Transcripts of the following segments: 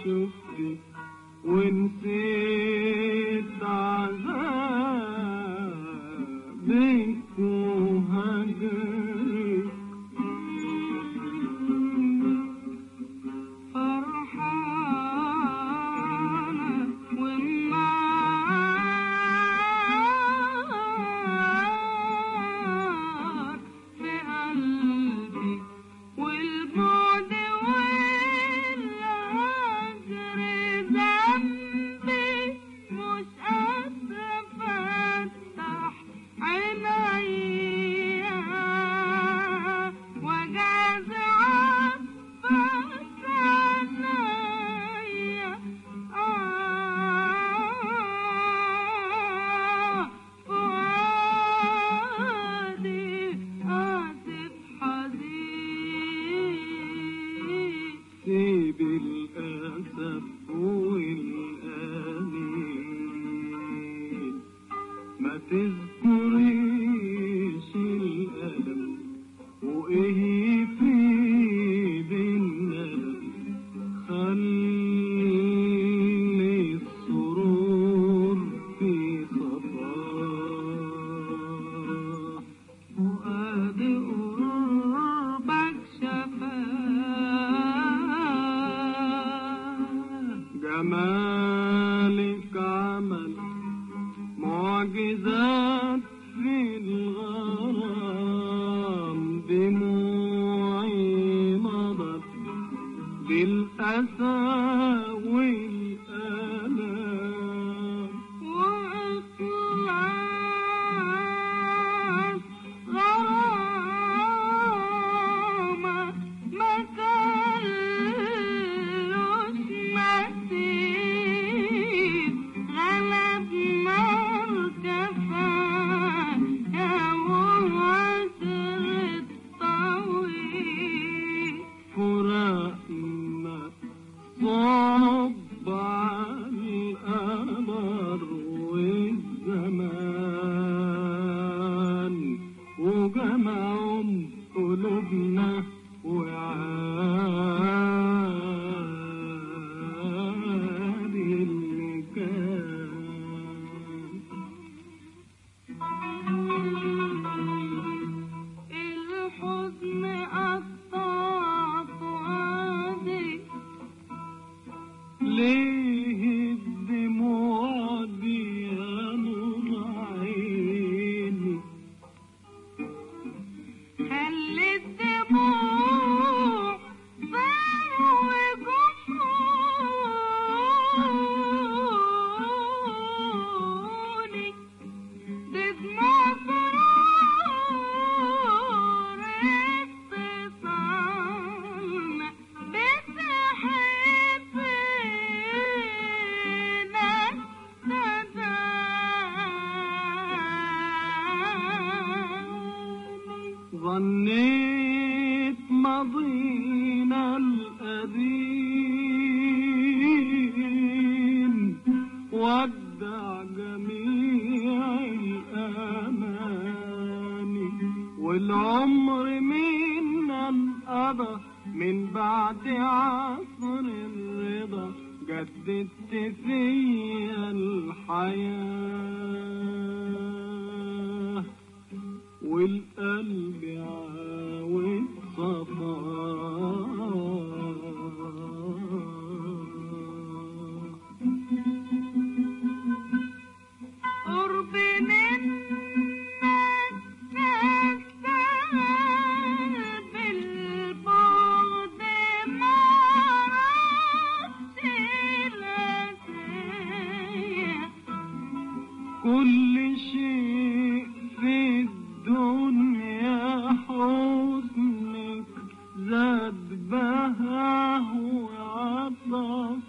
شفتك ونسيت عذابك وهجرك فرحانة والنار في قلبي والبعد والهجر ذنبي مش قادرة أفتح عينيا وجاز عبس عينيا آه فؤادي آسف حزين سيب الأسف والأنين ما تذكريش الألم وإيه في بالندم خلي السرور في صفاه فؤادي قربك شفاه جمالك عمل معجزات في الغرام دموعي مضت بالأسى والآلام وإخلاص غرامة ما كلوش مثيل غلب مركفة يا وعسر الطويل فراقنا صعب على القمر والزمان وجمعهم قلوبنا وعاد اللي كان الحزن قطع فؤادي ليه الدموع دي يا نور عيني خلي الدموع ضر وجفوني بدموع سرور اتصالنا بتحبنا تداني ظنيت ماضينا القديم ودع جميع الأماني والعمر منا انقضى من بعد عصر الرضا جددت فيا الحياه والقلب عاود صفاه قرب منك كالسهل بالبعد معرفش الأسية كل شيء في الدنيا حسنك زاد بهاه وعطف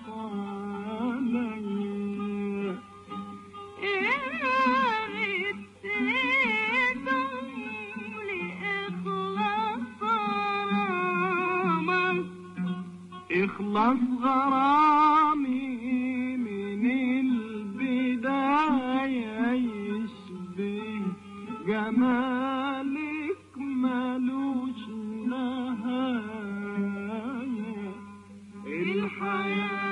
عليا يا ريت تدوم لإخلاص غرامك اخلص غرامي من البداية يشبه جمالك ملوش نهاية الحياة